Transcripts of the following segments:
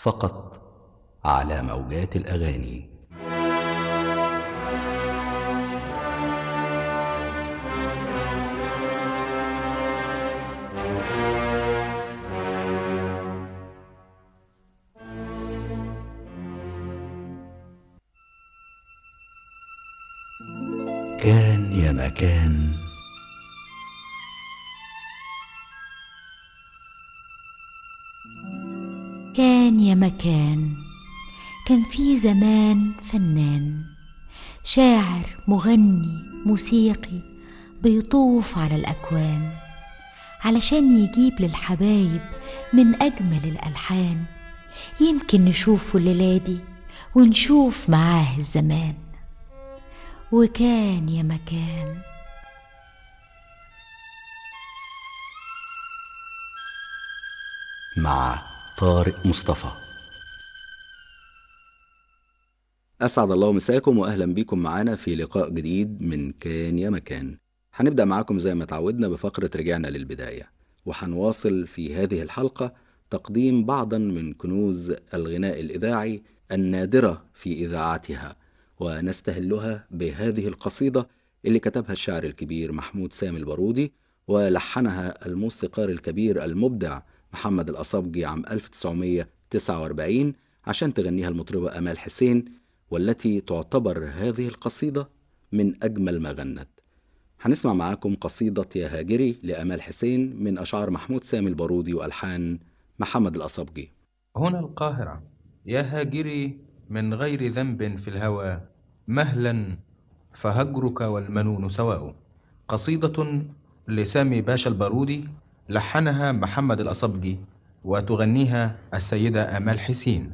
فقط على موجات الاغاني كان يا مكان كان يا مكان كان في زمان فنان شاعر مغني موسيقي بيطوف على الأكوان علشان يجيب للحبايب من أجمل الألحان يمكن نشوفه الليلة دي ونشوف معاه الزمان وكان يا مكان مع طارق مصطفى أسعد الله مساكم وأهلا بكم معانا في لقاء جديد من كان يا مكان هنبدأ معاكم زي ما تعودنا بفقرة رجعنا للبداية وهنواصل في هذه الحلقة تقديم بعضا من كنوز الغناء الإذاعي النادرة في إذاعتها ونستهلها بهذه القصيدة اللي كتبها الشاعر الكبير محمود سامي البارودي ولحنها الموسيقار الكبير المبدع محمد الأصابجي عام 1949 عشان تغنيها المطربة أمال حسين والتي تعتبر هذه القصيدة من أجمل ما غنت هنسمع معاكم قصيدة يا هاجري لأمال حسين من أشعار محمود سامي البارودي وألحان محمد الأصابجي هنا القاهرة يا هاجري من غير ذنب في الهوى مهلا فهجرك والمنون سواء قصيدة لسامي باشا البارودي لحنها محمد الأصبجي وتغنيها السيدة آمال حسين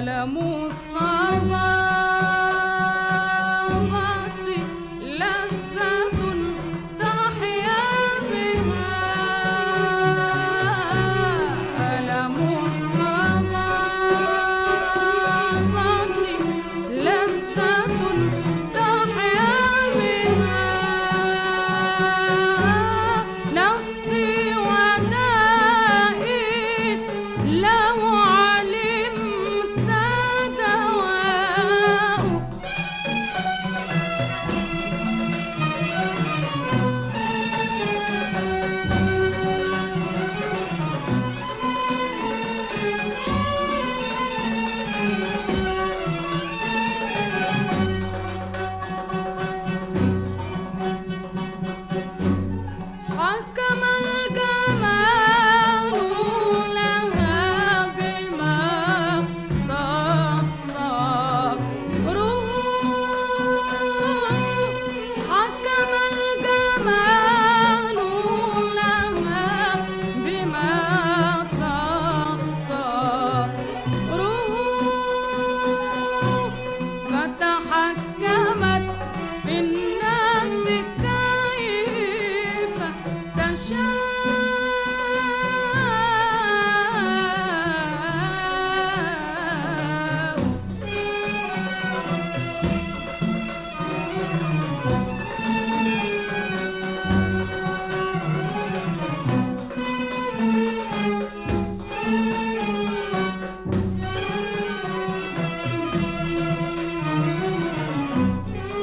ألم الصبابة لذة تحيا بها ألم الصبابة لذة تحيا بها نفسي ودائي لو علمت دواء حكم الجمال لها بما تختاره حكم الجمال لها بما تختاره فتحكمت بالناس كيف تشاء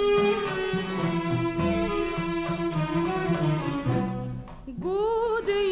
جودي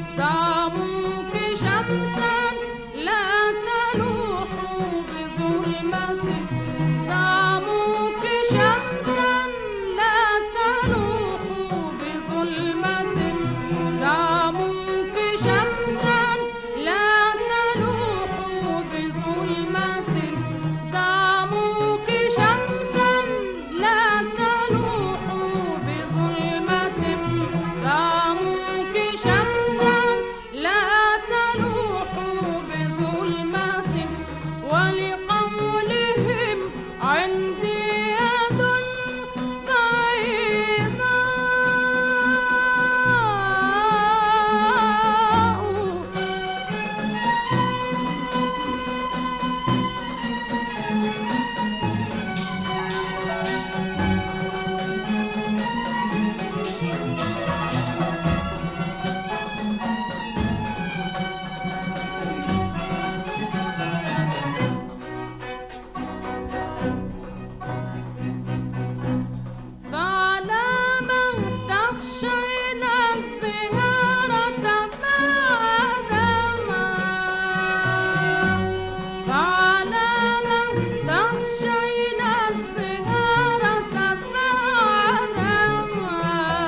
زعموك شمسا لا تلوح بظلمة زعموك شمسا لا تلوح بظلمة زعموك شمسا لا تلوح بظلمة زعموك شمسا لا تلوح بظلمة زعموك شمسا لا تلوح بظلمة ولقولهم عندي يد بيضاء فعلى من تخشين الزهارة بعدما فعلى من تخشين الزهارة بعدما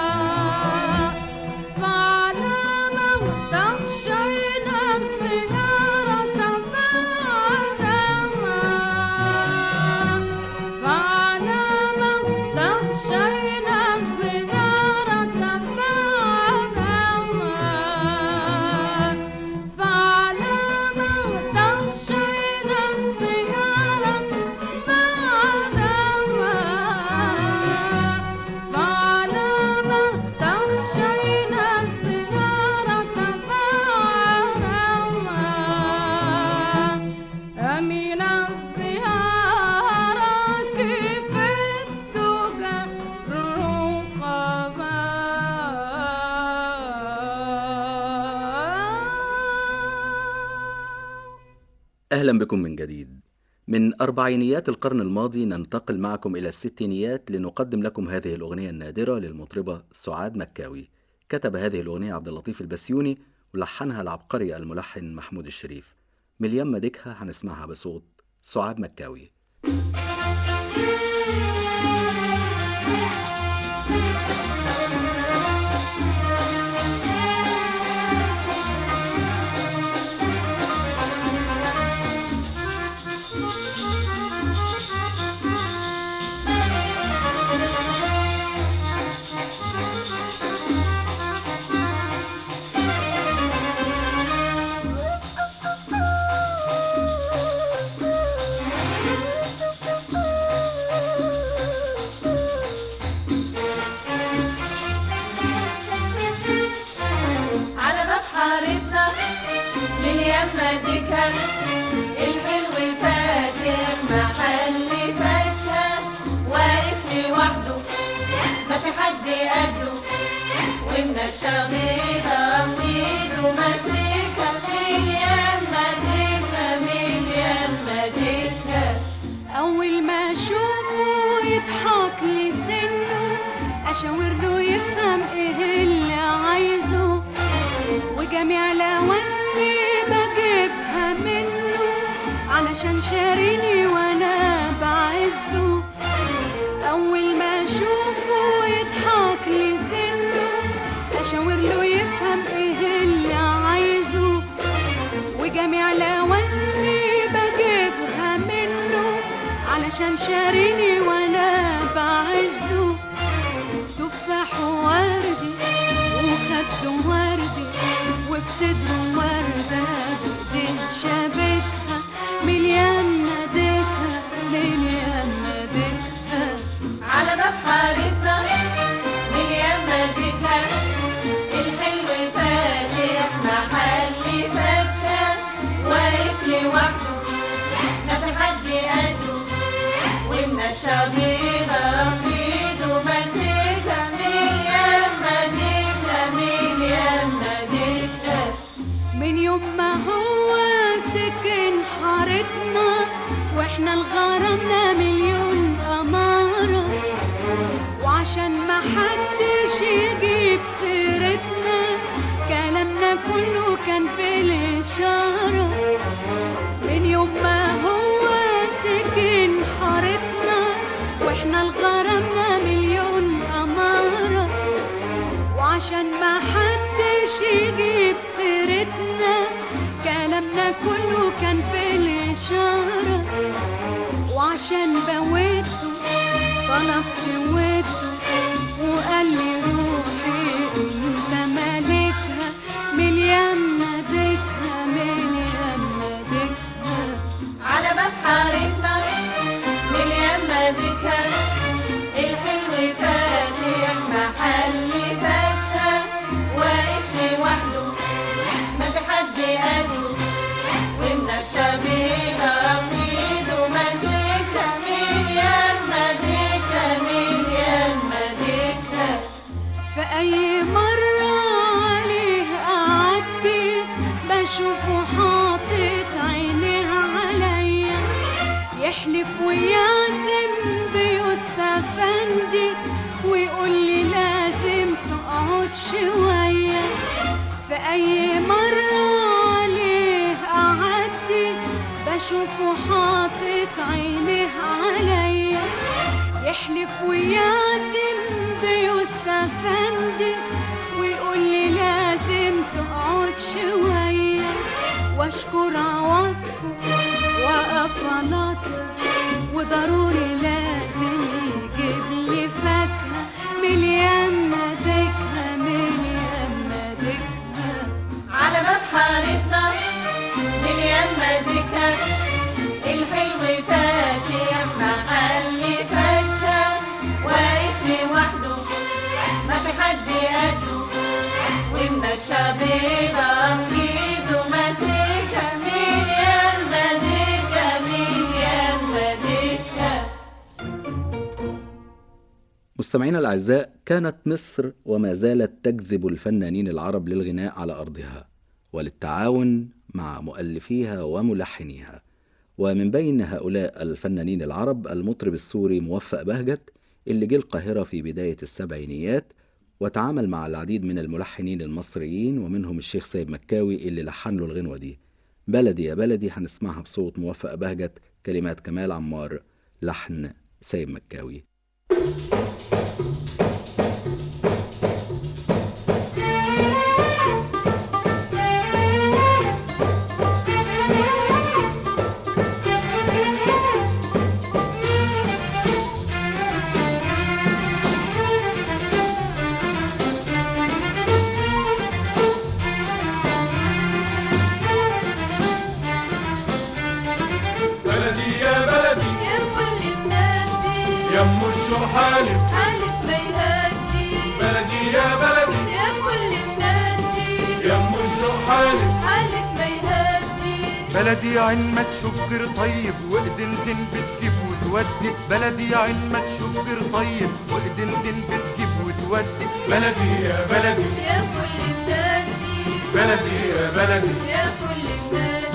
فعلى من تخشين الزهارة بعدما فعلى من تخشين الزهارة بعدما فعلى من تخشين الزهارة بعدما فعلى من تخشين الزهارة بعدما أمين الزهارة كيف الدجى رقبا أهلا بكم من جديد من أربعينيات القرن الماضي ننتقل معكم إلى الستينيات لنقدم لكم هذه الأغنية النادرة للمطربة سعاد مكاوي كتب هذه الأغنية عبد اللطيف البسيوني ولحنها العبقري الملحن محمود الشريف مليان مديكها هنسمعها بصوت سعاد مكاوي على باب حارتنا مليان مديكة الحلو فاتح محل فاكهة واقف لوحده ما في حد قده ومن الشغيلة وإيده ماسكها مليان مديكة مليان مديكة أول ما أشوفه يضحك لي سنه أشاور له يفهم إيه اللي عايزه وجميع لوازمي بجيبها منه علشان شاريني وأنا بعزه أول ما أشوفه يضحك لي سنه أشاور له يفهم إيه اللي عايزه وجميع لوازمي بجيبها منه علشان شاريني وانا بعزه تفاح وردي وخده وردي وفي صدره وردة بإيديه شابكها مليان نادتها مليان نادتها على باب حارتنا مليان مديكة الحلو فاتح محل فاكهة واقف لوحده ما في حد قده ومن الشبيبة في ايده ماسكها مليان مديكة مليان مديكة من يوم ما هو سكن حارتنا واحنا الغرامنا مليون أمارة وعشان ما حدش يجيب سيرتنا كلامنا كله كان بالإشارة من يوم ما هو سكن حارتنا واحنا الغرامنا مليون أمارة وعشان ما حدش يجيب سيرتنا كلامنا كله كان بالإشارة وعشان بويته طلبت ودته وقال لي روحي انت مالكها مليان ناديتها مليان ناديتها على باب حارتنا مليان مالكها الحلو فاتح محل فاتها واقف لوحده ما في حد قده ومن الشبيبة رصيده ماسكها مليان مالكها مليان مالكها في أي مرة عليه قعدتي بشوفه حاطط عينيه عليا يحلف ويعزم بيوسف أفندي ويقول لي لازم تقعد شوية في أي مرة عليه قعدتي بشوفه حاطط عينيه عليا يحلف ويعزم بيوسف أفندي ويقول لي لازم تقعد شوية واشكر عواطفه واقف لطفه وضروري لازم يجيب لي فاكهة مليان مدكها مليان مدكها على باب حارتنا مليان مدكها الحلو فاتح محل فاتها واقف لوحده ما في حد قده ومن الشبيبة في ايده ماسكها مليان مدكها مليان مدكها مستمعينا الأعزاء كانت مصر وما زالت تجذب الفنانين العرب للغناء على أرضها وللتعاون مع مؤلفيها وملحنيها ومن بين هؤلاء الفنانين العرب المطرب السوري موفق بهجت اللي جه القاهرة في بداية السبعينيات وتعامل مع العديد من الملحنين المصريين ومنهم الشيخ سيد مكاوي اللي لحن له الغنوة دي بلدي يا بلدي هنسمعها بصوت موفق بهجت كلمات كمال عمار لحن سيد مكاوي بلدي يا بلدي يا كل النادي يم الشر حالف حالف ما يهدي بلدي يا بلدي يا كل النادي يم الشر حالف حالف ما يهدي بلدي عين ما تشكر طيب وإيدين زين بتجيب وتودي بلدي عين ما تشكر طيب وإيدين زين بتجيب وتودي بلدي يا بلدي يا كل النادي بلدي يا بلدي يا كل النادي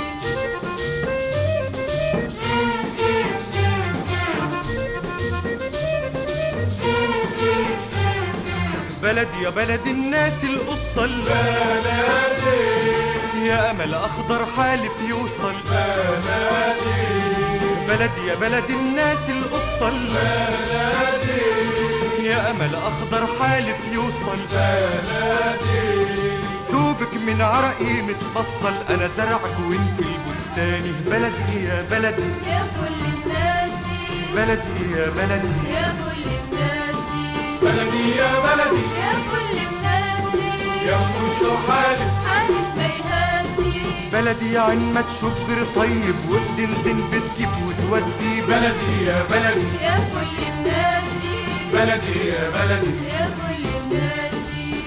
بلدي يا بلد الناس القصة بلدي يا أمل أخضر حالف يوصل بلدي يا بلد الناس القصة يا أمل أخضر حالف يوصل دوبك من عرقي متفصل أنا زرعك وانت البستاني بلدي يا بلدي يا كل النادي بلدي يا بلدي يا كل النادي بلدي يا بلدي يا كل النادي يم الشر حالف حالف ما يهدي بلدي يا عين ما تشكر طيب وتنزل بتجيب وتودي بلدي يا بلدي يا كل النادي بلدي يا بلدي يا كل النادي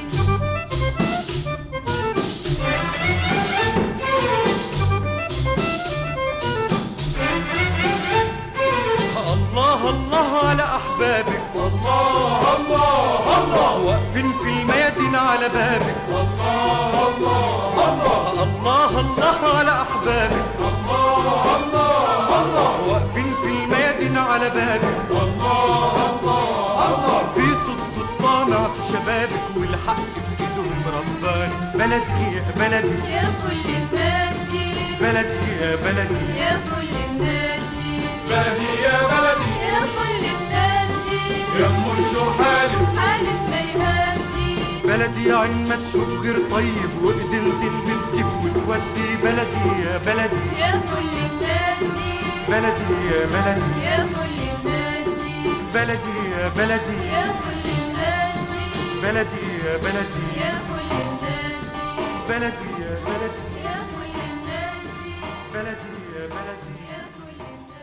الله الله على أحبابك الله الله الله واقفين في الميادين على بابك الله الله الله الله الله على أحبابك الله الله الله واقفين في الميادين على بابك الله الله الله بيصدوا الطامع في شبابك والحق في ايدهم رباني بلدي يا بلدي يا كل بلادي بلدي يا بلدي يا كل بلادي بلدي يا بلدي يا كل بلادي يا ام الشحالف حالف ما يهدي بلدي يا عين ما تشوف غير طيب وايدين زين بتجيب وتودي بلدي يا بلدي يا كل بلادي بلدي يا بلدي يا كل بلادي بلدي يا بلدي يا كل بلادي بلدي يا بلدي يا كل بلادي بلدي يا بلدي يا كل بلادي بلدي يا بلدي يا كل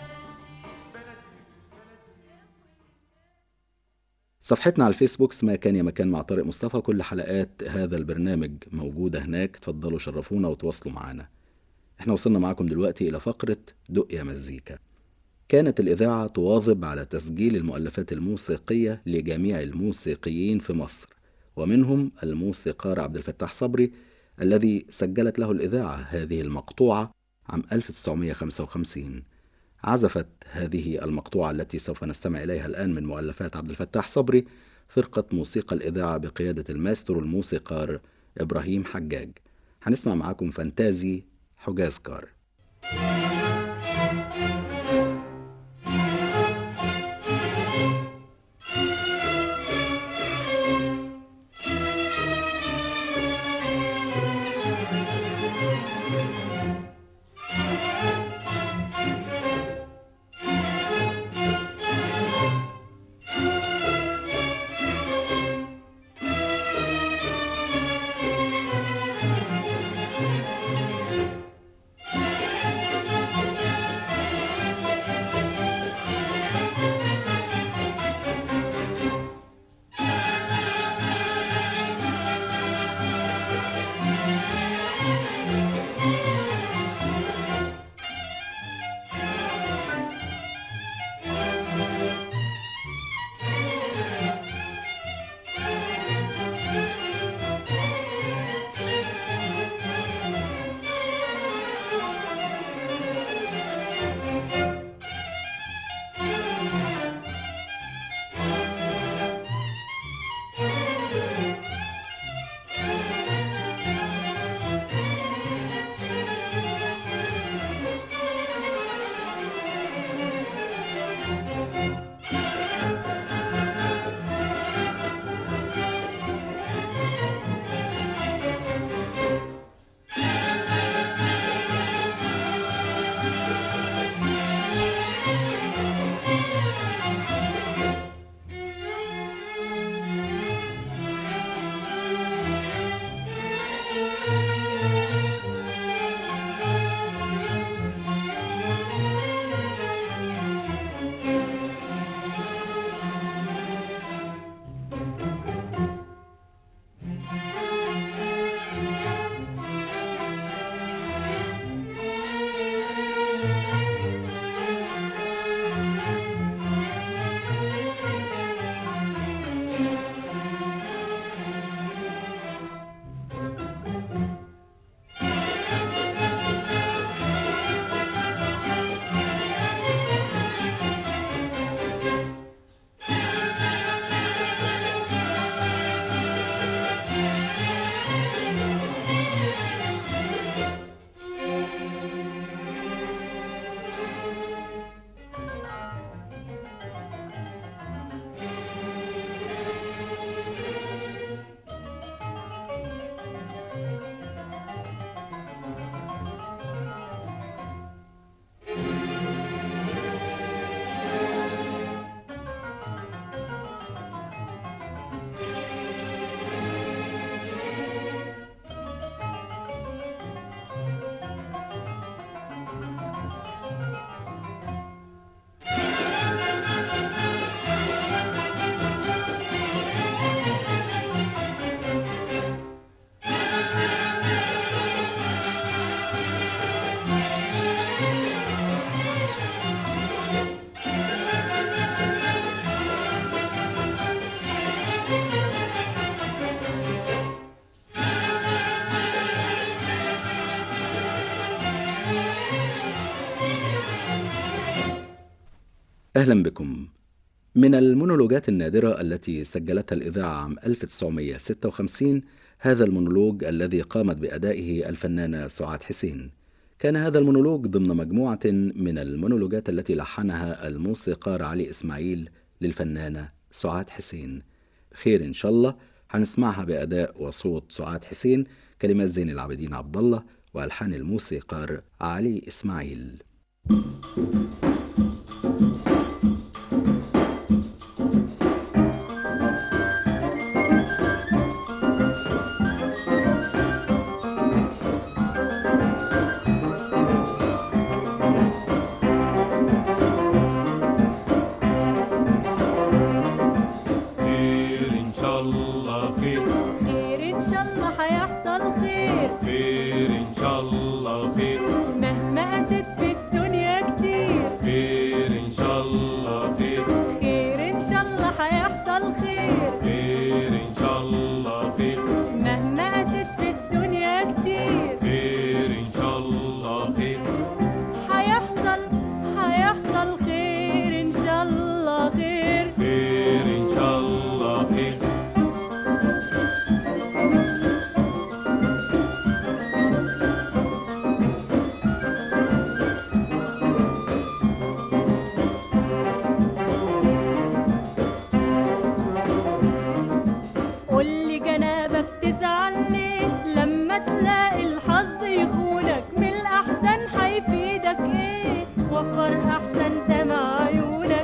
صفحتنا على الفيسبوك اسمها كان يا مكان مع طارق مصطفى كل حلقات هذا البرنامج موجودة هناك تفضلوا شرفونا وتواصلوا معنا احنا وصلنا معاكم دلوقتي إلى فقرة دق يا مزيكا كانت الإذاعة تواظب على تسجيل المؤلفات الموسيقية لجميع الموسيقيين في مصر ومنهم الموسيقار عبد الفتاح صبري الذي سجلت له الإذاعة هذه المقطوعة عام 1955 عزفت هذه المقطوعة التي سوف نستمع إليها الآن من مؤلفات عبد الفتاح صبري فرقة موسيقى الإذاعة بقيادة الماسترو الموسيقار إبراهيم حجاج هنسمع معاكم فانتازي حجاز كار أهلا بكم من المونولوجات النادرة التي سجلتها الإذاعة عام 1956 هذا المونولوج الذي قامت بأدائه الفنانة سعاد حسين كان هذا المونولوج ضمن مجموعة من المونولوجات التي لحنها الموسيقار علي إسماعيل للفنانة سعاد حسين خير إن شاء الله هنسمعها بأداء وصوت سعاد حسين كلمات زين العابدين عبد الله وألحان الموسيقار علي إسماعيل خير ان شاء الله خير خير ان شاء الله هيحصل خير خير ان شاء الله خير مهما قست في الدنيا كتير خير ان شاء الله خير خير ان شاء الله هيحصل خير خير ان شاء الله خير مهما قست في الدنيا كتير خير ان شاء الله خير هيحصل هيحصل خير ان شاء الله خير خير ان شاء الله خير قولي جنابك تزعل ليه لما تلاقي الحظ يخونك من الأحسن هيفيدك ايه وفر أحسن دمع عيونك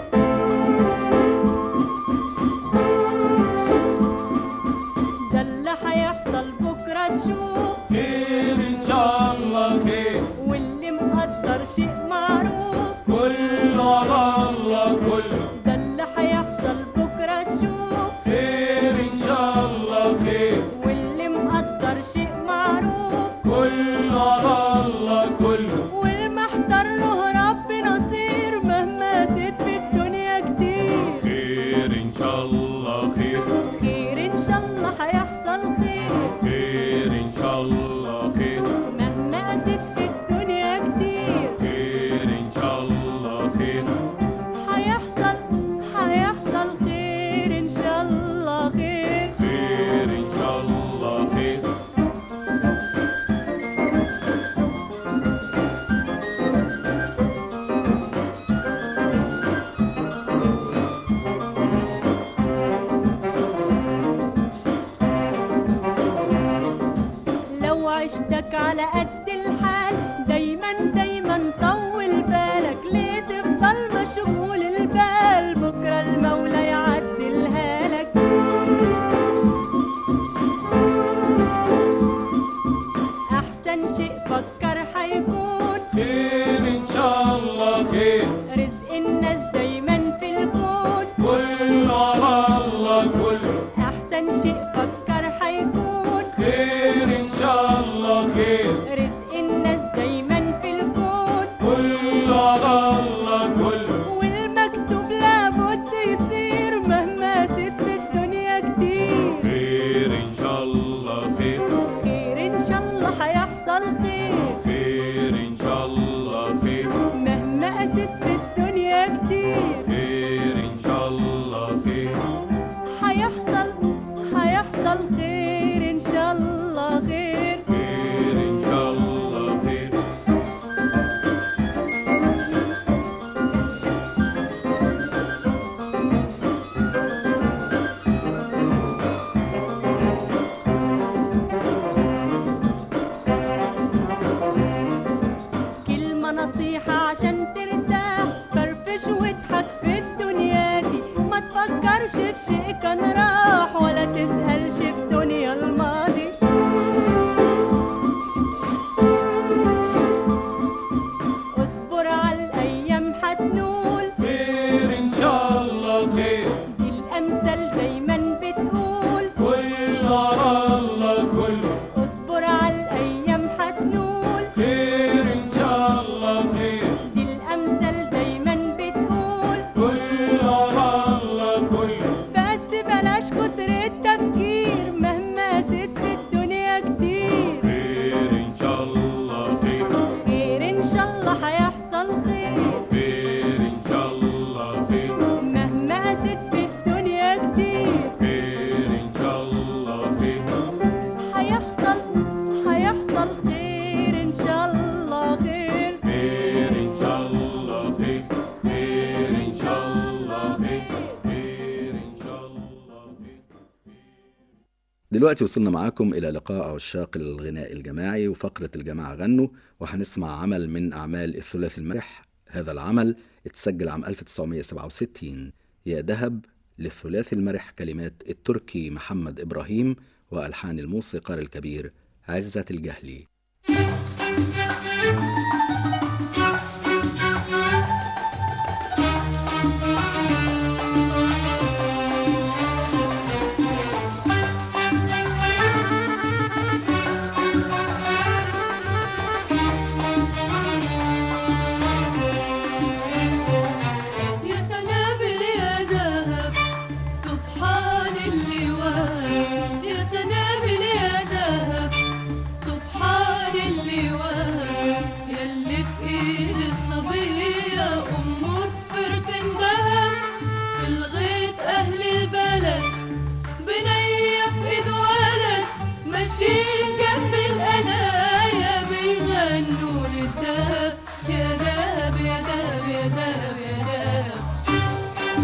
ده اللي هيحصل بكرة تشوف خير ان شاء الله خير واللي مقدر شيء معروف كله على الله كله ده اللي هيحصل بكرة تشوف خير ان شاء الله خير واللي مقدر شيء معروف كله على الله كله والمحتار له رب نصير مهما زيد في الدنيا كتير خير ان شاء الله خير خير ان شاء الله هيحصل خير خير ان شاء الله خير مهما زيد في الدنيا كتير خير ان شاء الله خير هيحصل هيحصل خير ان شاء الله خير خير ان شاء الله خير لو عشتك على قد الحال دايما دايما طول بالك ليه تفضل مشغول البال بكره المولى يعدلها لك احسن شيء فكر هيكون خير ان شاء الله خير رزق الناس دايما في الكون كله على الله كله احسن شيء فكر هيكون خير ان شاء الله خير رزق الناس دايما في الكون كله على الله كله والمكتوب لابد يصير مهما زيد في الدنيا كتير خير ان شاء الله خير خير ان شاء الله هيحصل خير خير ان شاء الله خير مهما قست في الدنيا كتير خير ان شاء الله خير هيحصل هيحصل خير ان شاء الله خير خير ان شاء دلوقتي وصلنا معاكم إلى لقاء عشاق الغناء الجماعي وفقرة الجماعة غنوا وهنسمع عمل من أعمال الثلاثي المرح هذا العمل اتسجل عام 1967 يا دهب للثلاثي المرح كلمات التركي محمد إبراهيم وألحان الموسيقار الكبير عزة الجهلي يا سنابل يا ذهب سبحان اللي وهب يا سنابل يا ذهب سبحان اللي وهب يلي في ايد الصبية ام فرقن ذهب في الغيط اهل البلد بنية في ايد ولد ماشيين جنب القنايا بيغنوا للدهب يا دهب يا دهب يا دهب يا دهب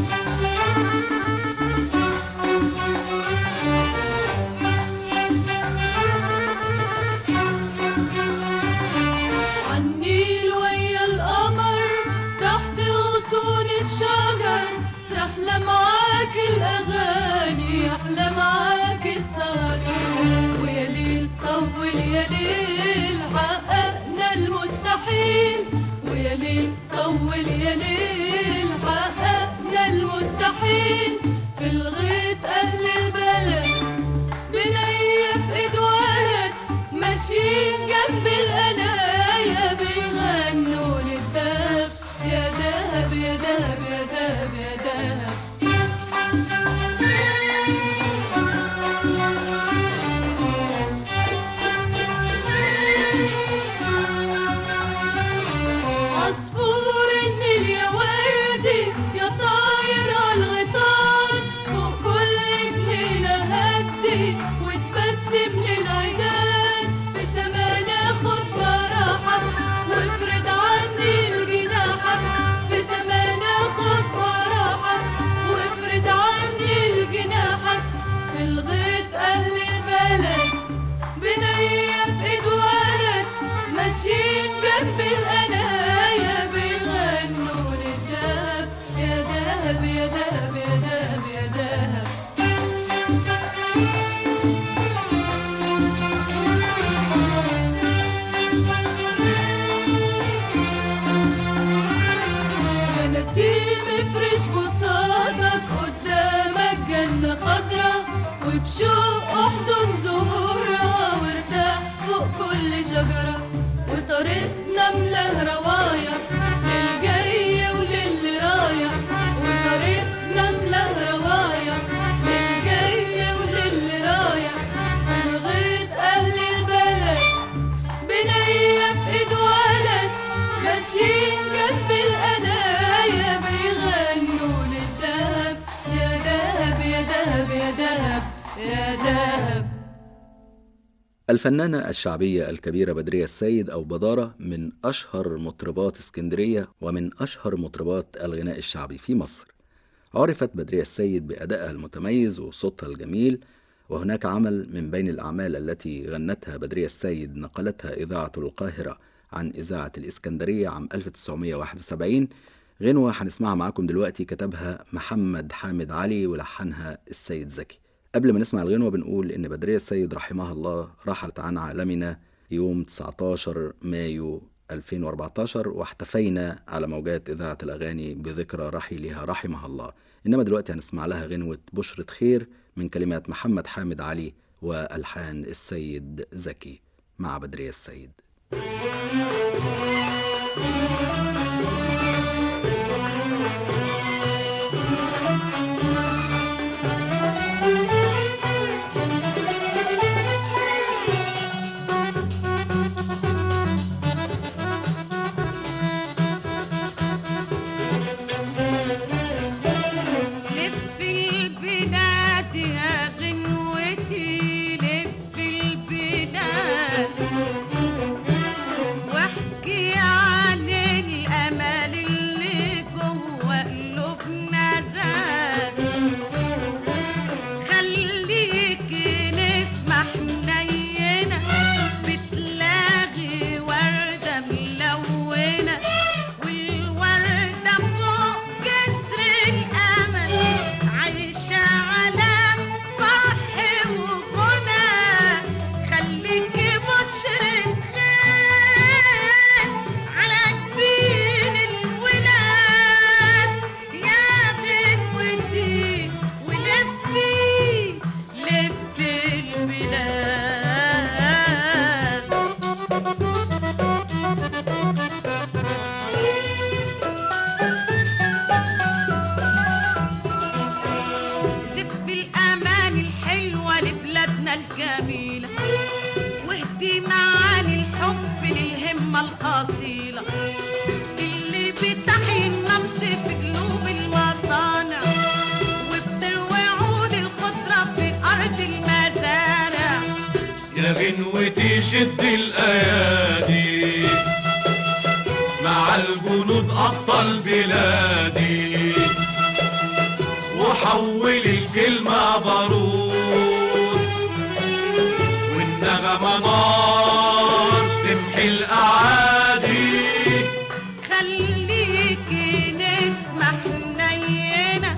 عالنيل ويا القمر تحت غصون الشجر تحلى معاك الأغاني يحلى معاك السهر ويا ليل طول يا ليل حققنا المستحيل ويا ليل طول يا ليل حققنا المستحيل في الغيط أهل البلد بنية في ايد ولد ماشيين جنب القنايا بيغنوا للدهب يا دهب يا دهب يا دهب يا دهب عصفور النيل يا وردي يا طاير عالغيطان فوق كل جنينة هدي وتبسم للعيدان في سمانا خد براحة وافرد عني الجناحك في سمانا خد براحة وافرد عني الجناحك في الغيط أهل البلد بنية في ايد ولد ماشيين جنب القنايا بيغنوا للدهب يا دهب يا دهب يا دهب يا دهب يا نسيم افرش بساطك قدامك جنة خضرا وبشوق احضن زهورها وارتاح فوق كل شجرة وطريقنا ملاه روايح للجاي وللي رايح وطريقنا ملاه روايح للجاي وللي رايح في الغيط أهل البلد بنية في ايد ولد ماشيين جنب القنايا بيغنوا للدهب يا دهب يا دهب يا دهب يا دهب الفنانة الشعبية الكبيرة بدرية السيد أو بدارة من أشهر مطربات اسكندرية ومن أشهر مطربات الغناء الشعبي في مصر عرفت بدرية السيد بأدائها المتميز وصوتها الجميل وهناك عمل من بين الأعمال التي غنتها بدرية السيد نقلتها إذاعة القاهرة عن إذاعة الإسكندرية عام 1971 غنوة هنسمعها معاكم دلوقتي كتبها محمد حامد علي ولحنها السيد زكي قبل ما نسمع الغنوة بنقول إن بدرية السيد رحمها الله رحلت عن عالمنا يوم 19 مايو 2014 واحتفينا على موجات إذاعة الأغاني بذكرى رحيلها رحمها الله إنما دلوقتي هنسمع لها غنوة بشرة خير من كلمات محمد حامد علي وألحان السيد زكي مع بدرية السيد لف البلاد يا غنوتي لف البلاد واحكي عن الامل غنوتي شد الايادي مع الجنود ابطال بلادي وحول الكلمة بارود والنغمة نار تمحي الأعادي خليكي نسمع حنينة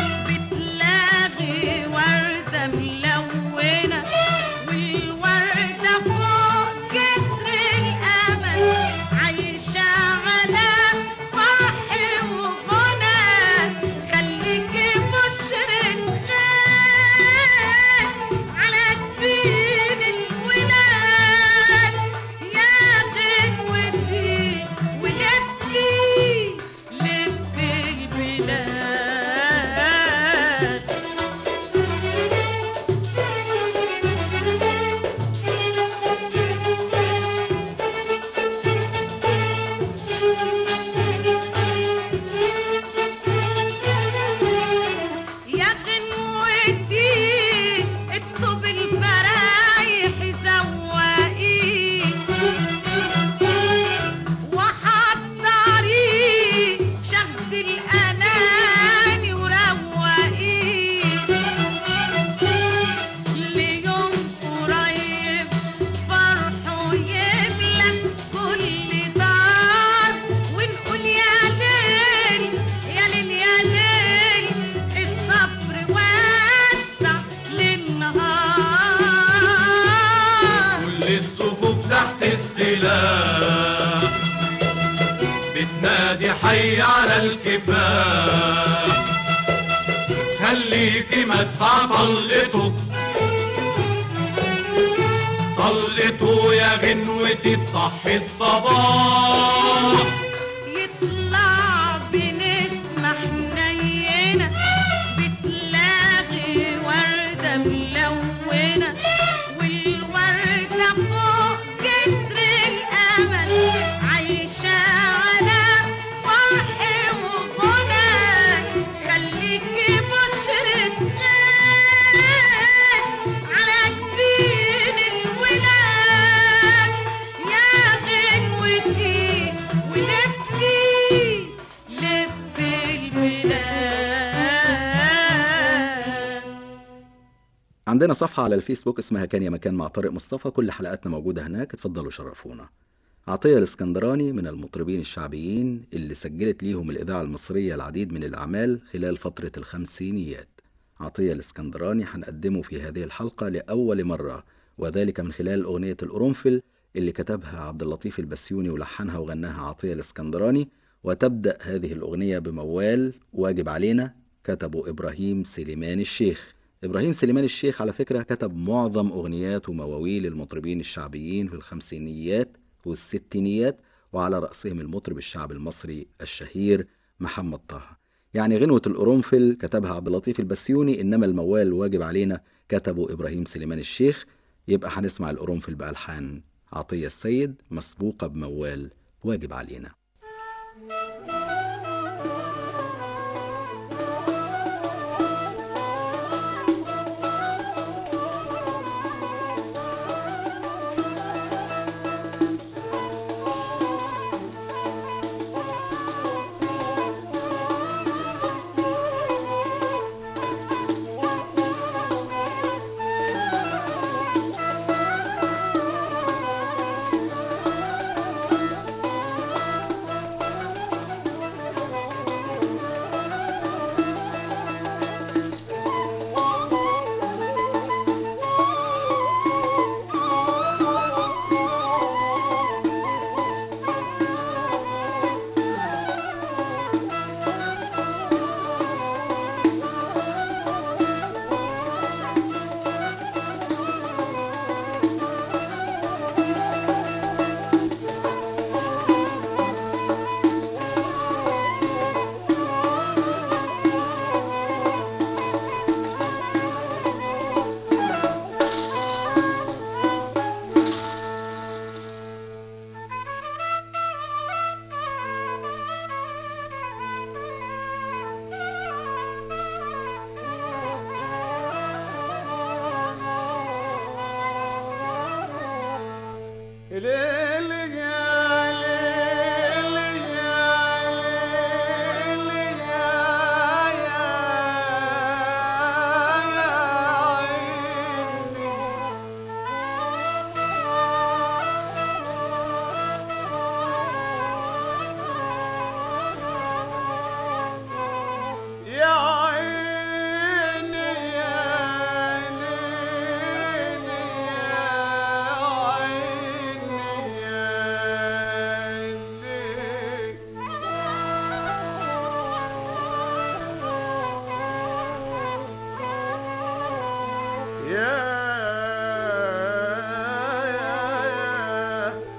بتلاغي وردة ملونة والوردة فوق جسر الأمل عايشة على فرح وغنى خليكي بشرة خير على جبين الولاد يا غنوتي ولفي لفي البلاد يا غنوتي اكتب الفرايح زوقي وحضري شهد الأناني وروقي ليوم قريب فرحه يملى كل دار ونقول يا ليل يا ليل يا ليل الصبر واسع للنهار كل الصفوف تحت السلاح بتنادي حي على الكفاح خليكي مدفع طلقته طلقته يا غنوتي تصحي الصباح يطلع بنسمة حنينة بتلاغي وردة ملونة والوردة فوق جسر الأمل عايشة على فرح وغنى خليكي بشرة خير على جبين الولاد يا غنوتي ولفي لفي البلاد عندنا صفحة على الفيسبوك اسمها كان يا مكان مع طارق مصطفى كل حلقاتنا موجودة هناك اتفضلوا شرفونا عطية الاسكندراني من المطربين الشعبيين اللي سجلت ليهم الإذاعة المصرية العديد من الأعمال خلال فترة الخمسينيات عطية الاسكندراني هنقدمه في هذه الحلقة لأول مرة وذلك من خلال أغنية القرنفل اللي كتبها عبد اللطيف البسيوني ولحنها وغناها عطية الاسكندراني وتبدأ هذه الأغنية بموال واجب علينا كتبه إبراهيم سليمان الشيخ إبراهيم سليمان الشيخ على فكرة كتب معظم أغنيات ومواويل المطربين الشعبيين في الخمسينيات والستينيات وعلى رأسهم المطرب الشعب المصري الشهير محمد طه يعني غنوة القرنفل كتبها عبد اللطيف البسيوني إنما الموال واجب علينا كتبه إبراهيم سليمان الشيخ يبقى هنسمع القرنفل بألحان عطية السيد مسبوقة بموال واجب علينا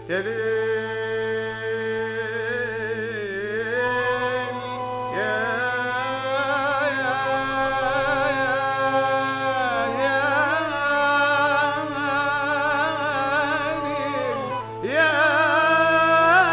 يا ليل يا يا يا يا يا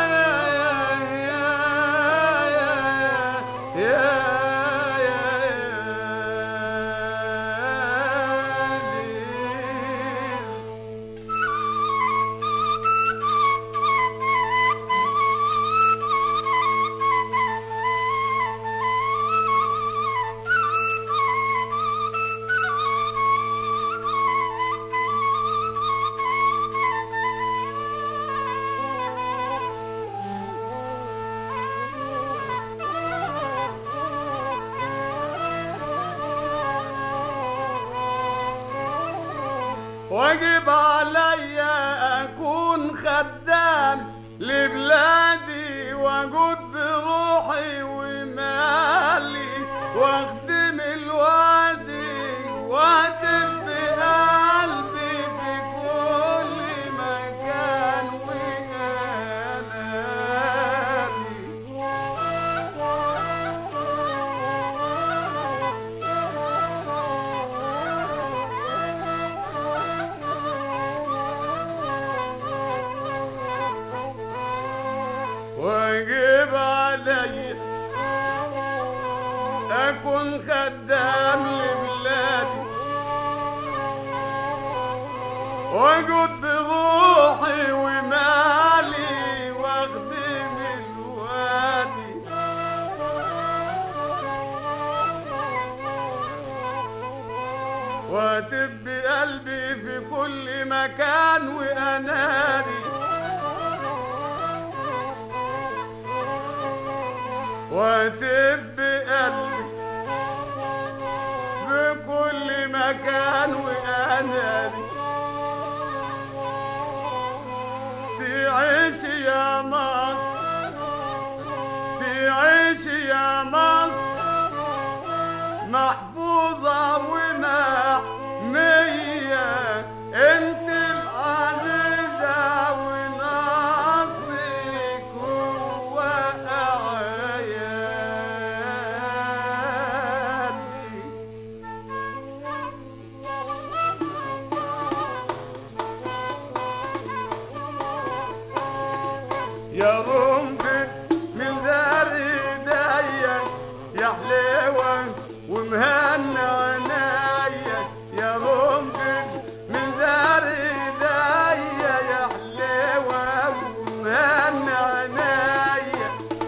واجب عليا اكون خدام لبلادي واجود بروحي ومالي واخدم الوادي واهتف بقلبي في كل مكان واجب علي اكون خدام لبلادي واجود بروحي ومالي واخدم الوادي واتب بقلبي في كل مكان وانادي واتب بقلبي في كل مكان وانادي تعيش يا مصر تعيش يا مصر محفوظة ومحمية انت العزيزة ونصرك هو أعيادي يا رمضة من دار ايديا يا حليوة ومهنا عنايا يا رمضة من دار ايديا يا حليوة ومهنا عنايا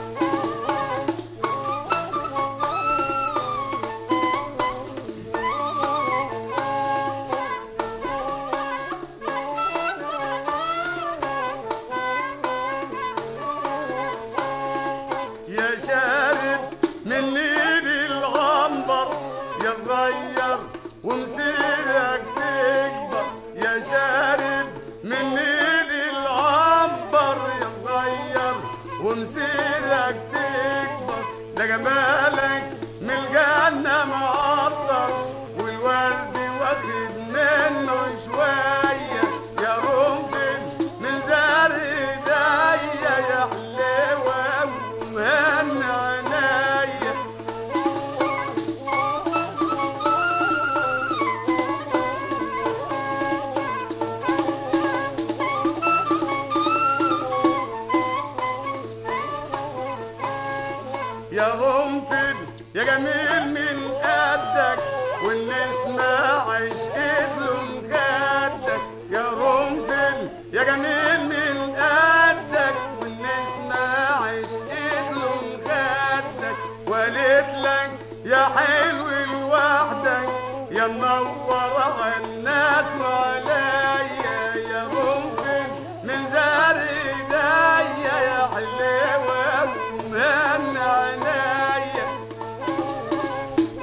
يا شارب من ايدي العنبر يا صغير ومسيرك تكبر يا شارب من ايدي العنبر يا صغير ومسيرك تكبر ده جمالك من الجنة معطر والورد واخد منه شوية يا رمضان من زار ايديا يا حلوة ومهن عنايا يا غنفل يا جميل من قدك والنسمة عشقت له مخدك يا غنفل يا جميل من قدك والنسمة عشقت له مخدك وقالت لك يا حلو لوحدك يا منور على الناس وعليا يا غنفل من زار ايديا يا حلوة ومهن عنايا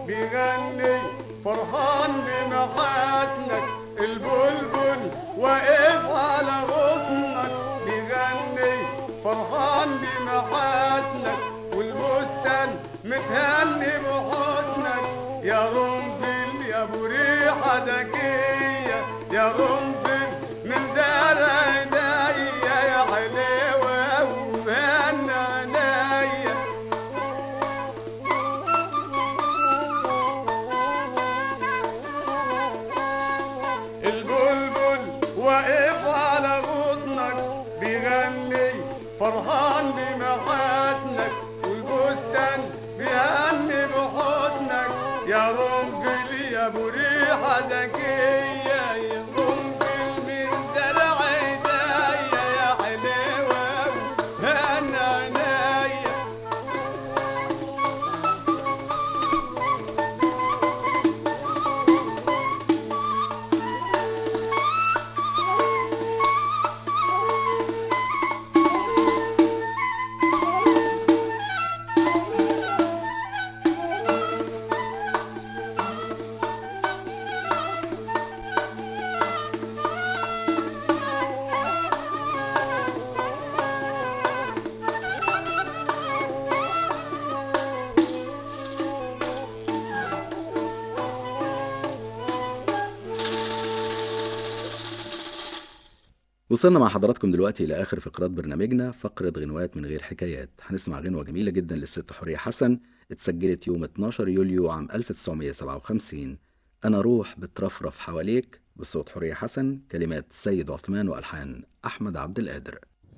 بيغني فرحان بمحاسنك البلبل واقف على غصنك بيغني فرحان بمحاسنك والبستان متهني بحسنك يا رمزل يا ابو ريحه ذكيه يا رمزل من زرع عينيا يا حلوه وهنا عينيا البلبل واقف على غصنك بيغني فرحان بمحاسنك والبستان بيهني بحسنك يا رمزل يا ابو ريحه ذكيه يا رمزل من زرع ايديا يا حلوه وهنا عينيا وصلنا مع حضراتكم دلوقتي إلى آخر فقرات برنامجنا فقرة غنوات من غير حكايات هنسمع غنوة جميلة جدا للست حورية حسن اتسجلت يوم 12 يوليو عام 1957 أنا روح بترفرف حواليك بصوت حورية حسن كلمات سيد عثمان وألحان أحمد عبد القادر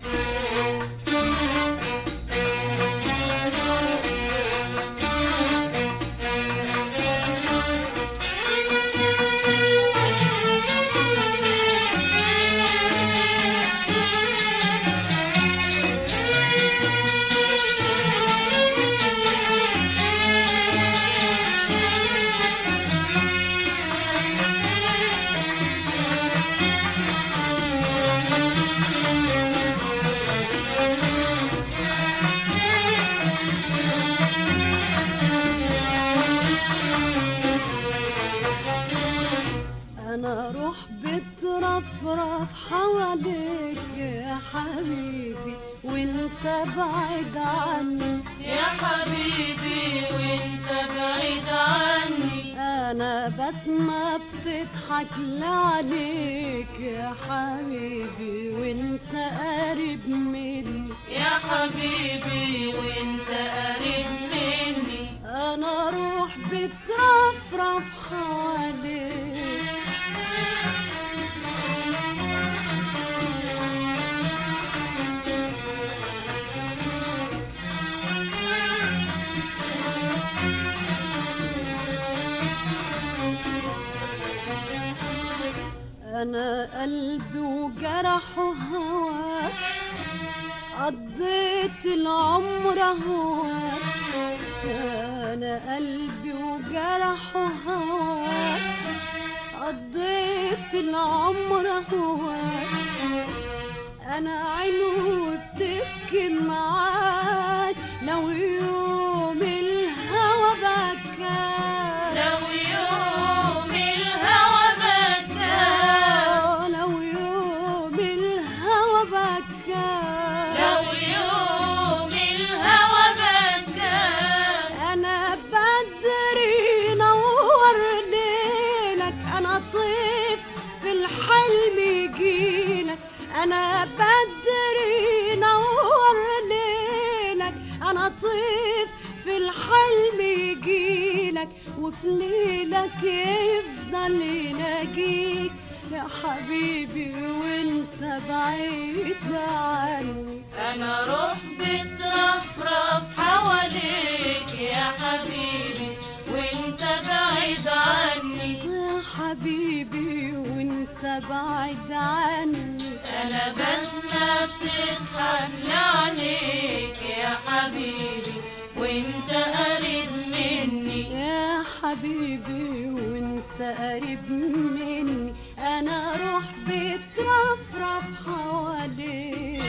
انا روح بترفرف حواليك يا حبيبي وانت بعيد عني يا حبيبي وانت بعيد عني انا بسمة بتضحك لعليك يا حبيبي وانت قريب مني يا حبيبي وانت قريب مني انا روح بترفرف حواليك انا قلبي وجرحه هواك قضيت العمر هواك انا قلبي وجرحه هواك قضيت العمر هواك انا عينه بتبكي معاك لو يوم الهوى بكى لو يوم الهوى بكى لو يوم الهوى بكى لو يوم الهوى بكى انا بدري نور ليلك انا طيف في الحلم يجيلك انا بدري نور ليلك انا طيف في الحلم يجيلك وفي ليلك يفضل يناجيك يا حبيبي وانت بعيد عني انا روح بترفرف حواليك يا حبيبي وانت بعيد عني يا حبيبي وانت بعيد عني انا بس ما بتضحك لعليك يا حبيبي وانت قريب مني يا حبيبي وانت قريب مني انا روح بترفرف حواليك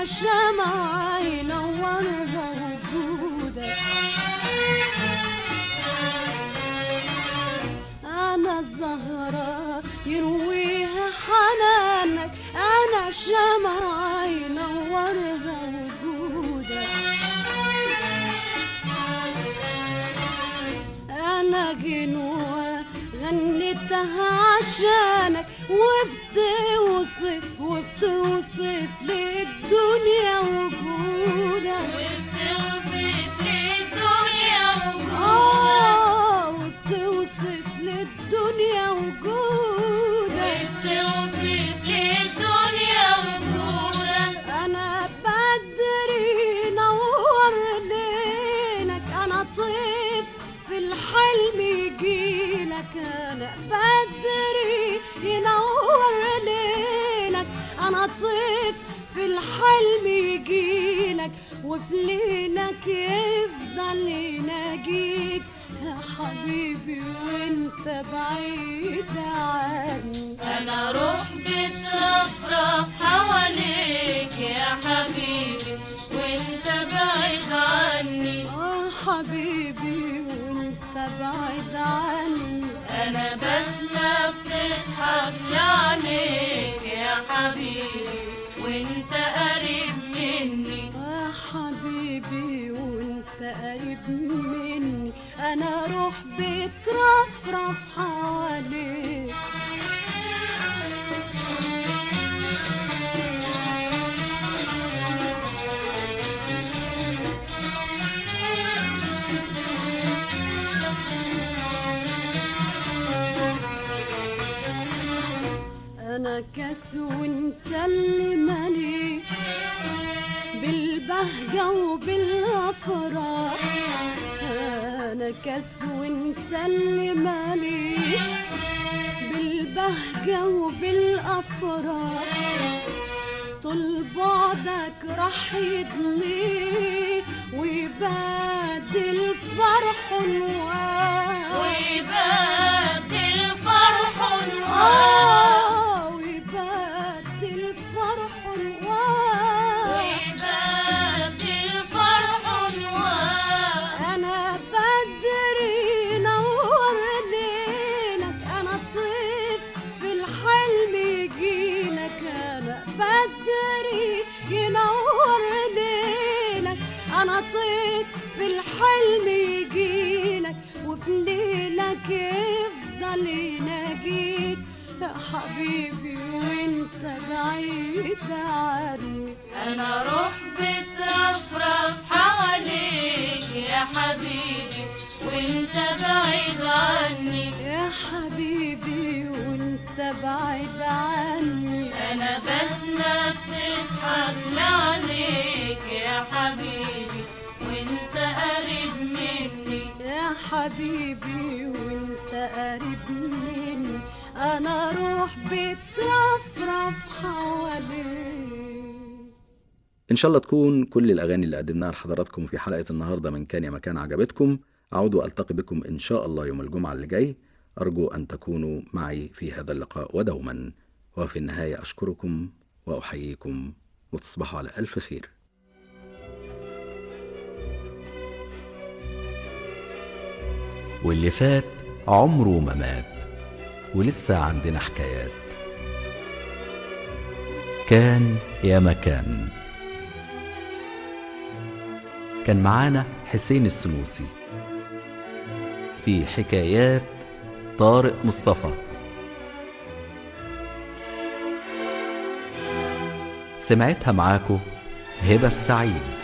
شمعة ينورها وجودك أنا الزهرة يرويها حنانك أنا شمعة ينورها وجودك أنا جنوة غنيتها عشانك وبتوصف وبتوصف للدنيا وجودك وبتوصف للدنيا وجودك آه وبتوصف للدنيا وجودك وبتوصف للدنيا وجودك أنا بدري نور ليلك أنا طيف في الحلم يجيلك أنا بدري ينور ليلك أنا طيف في الحلم يجيلك وفي ليلك يفضل يناجيك يا حبيبي وانت بعيد عني أنا روح بترفرف حواليك يا حبيبي وانت بعيد عني آه حبيبي وانت بعيد عني أنا بسمة بتضحك لعينيك يا حبيبي وانت قريب مني آه حبيبي وانت قريب مني انا روح بترفرف حواليك انا كاس وانت اللي مالي بالبهجة وبالافراح انا كاس وانت اللي مالي بالبهجة وبالافراح طول بعدك راح يدمي ويبادل فرح نوار ويبدل فرح آه ويبدل فرح نوار ويبدل فرح أنا بدري نور ليلك أنا طيف في الحلم يجيلك أنا بدري ينور ليلك أنا طيف في الحلم يجيلك وفي ليلك يفضل يناجيك يا حبيبي وانت بعيد عني أنا روح بترفرف حواليك يا حبيبي وانت بعيد عني يا حبيبي وانت بعيد عني أنا بسمة بتضحك لعينيك يا حبيبي وانت قريب مني يا حبيبي وانت قريب مني انا روح بترفرف حواليك إن شاء الله تكون كل الأغاني اللي قدمناها لحضراتكم في حلقة النهاردة من كان يا مكان عجبتكم أعود وألتقي بكم إن شاء الله يوم الجمعة اللي جاي أرجو أن تكونوا معي في هذا اللقاء ودوما وفي النهاية أشكركم وأحييكم وتصبحوا على ألف خير واللي فات عمره ما مات ولسه عندنا حكايات كان يا مكان كان معانا حسين السنوسي في حكايات طارق مصطفى سمعتها معاكو هبة السعيد